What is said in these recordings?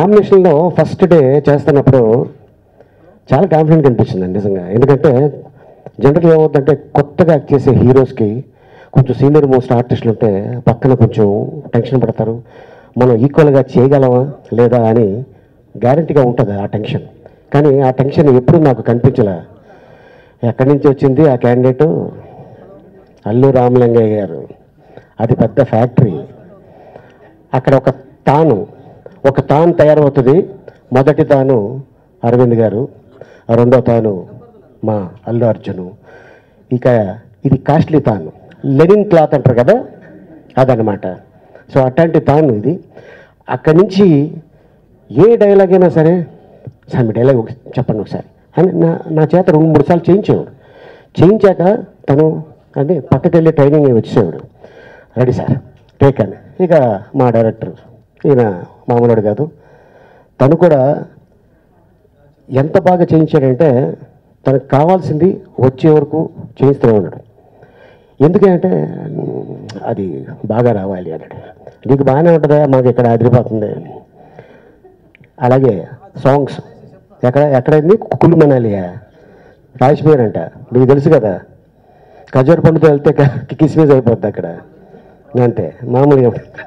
కాంబినేషన్లో first day చేస్తున్నప్పుడు చాలా కాన్ఫిడెంట్ అనిపించింది నిజంగా ఎందుకంటే జనరల్గా ఏమవుతుందంటే కొత్తగా యాక్ట్ చేసే హీరోస్కి కొంచెం సీనియర్ మోస్ట్ ఆర్టిస్టులు ఉంటే పక్కన కొంచెం టెన్షన్ పడతారు మనం ఈక్వల్గా చేయగలమా లేదా అని గ్యారంటీగా ఉంటుంది ఆ టెన్షన్ కానీ ఆ టెన్షన్ ఎప్పుడు నాకు కనిపించలే ఎక్కడి నుంచి వచ్చింది ఆ క్యాండిడేటు అల్లు రామలింగయ్య గారు అది పెద్ద ఫ్యాక్టరీ అక్కడ ఒక తాను ఒక తాను తయారవుతుంది మొదటి తాను అరవింద్ గారు రెండో తాను మా అల్లు అర్జును ఇక ఇది కాస్ట్లీ తాను లెనిన్ క్లాత్ అంటారు కదా అదనమాట సో అట్లాంటి తాను ఇది అక్కడి నుంచి ఏ డైలాగ్ అయినా సరే సార్ మీ డైలాగ్ ఒక- చెప్పండి ఒకసారి అని నా నా చేత రెండు మూడు సార్లు చేయించేవాడు చేయించాక తను అంటే పక్కకి వెళ్ళి ట్రైనింగ్ వచ్చేవాడు రెడీ సార్ టేక్ అని ఇక మా డైరెక్టర్ ఈయన మామూలుడు కాదు తను కూడా ఎంత బాగా చేయించాడంటే తనకు కావాల్సింది వచ్చే వరకు చేయిస్తూనే ఉన్నాడు ఎందుకంటే అది బాగా రావాలి అన్నాడు నీకు బాగానే ఉంటుందా మాకు ఇక్కడ అదిరిపోతుంది అలాగే సాంగ్స్ ఎక్కడ ఎక్కడైంది కుళ్ళు మనాలియా కాశ్మీర్ అంట నీకు తెలుసు కదా ఖజూర్ పండుతో వెళ్తే క- కిస్మిస్ అయిపోద్ది అక్కడ అంతే మామూలుగా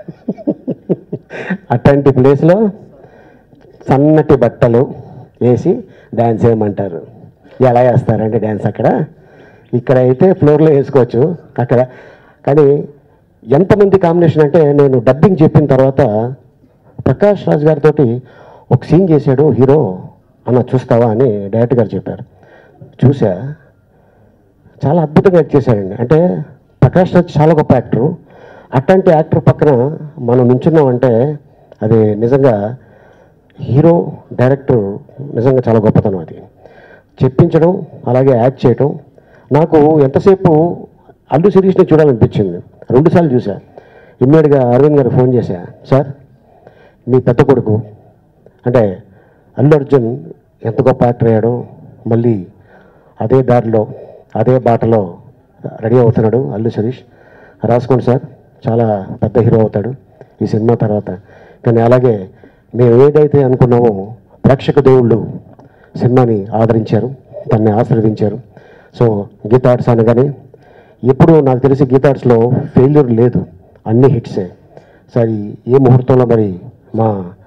అట్లాంటి ప్లేస్లో సన్నటి బట్టలు వేసి డ్యాన్స్ వేయమంటారు ఎలా వేస్తారంటే డ్యాన్స్ అక్కడ ఇక్కడ అయితే ఫ్లోర్లో వేసుకోవచ్చు అక్కడ కానీ ఎంతమంది కాంబినేషన్ అంటే నేను డబ్బింగ్ చెప్పిన తర్వాత ప్రకాష్ రాజ్ గారితో ఒక సీన్ చేశాడు హీరో అన్న చూస్తావా అని డైరెక్టర్ గారు చెప్పారు చూసా చాలా అద్భుతంగా యాక్ట్ చేశాడండి అంటే ప్రకాష్ రాజ్ చాలా గొప్ప యాక్టరు అట్లాంటి యాక్టర్ పక్కన మనం నించున్నామంటే అది నిజంగా హీరో డైరెక్టర్ నిజంగా చాలా గొప్పతనం అది చెప్పించడం అలాగే యాక్ట్ చేయడం నాకు ఎంతసేపు అల్లు శిరీష్ని చూడాలనిపించింది రెండుసార్లు చూసా ఇమ్మీడియట్గా అరవింద్ గారు ఫోన్ చేశా సార్ మీ పెద్ద కొడుకు అంటే అల్లు అర్జున్ ఎంత గొప్ప యాక్టర్ అయ్యాడో మళ్ళీ అదే దారిలో అదే బాటలో రెడీ అవుతున్నాడు అల్లు శరీష్ రాసుకోండి సార్ చాలా పెద్ద హీరో అవుతాడు ఈ సినిమా తర్వాత కానీ అలాగే మేము ఏదైతే అనుకున్నామో ప్రేక్షక దేవుళ్ళు సినిమాని ఆదరించారు దాన్ని ఆశీర్వదించారు సో గీతార్ట్స్ అనగానే ఎప్పుడు నాకు తెలిసి గీతార్ట్స్లో ఫెయిల్యూర్ లేదు అన్ని హిట్సే సరే ఏ ముహూర్తంలో మరి మా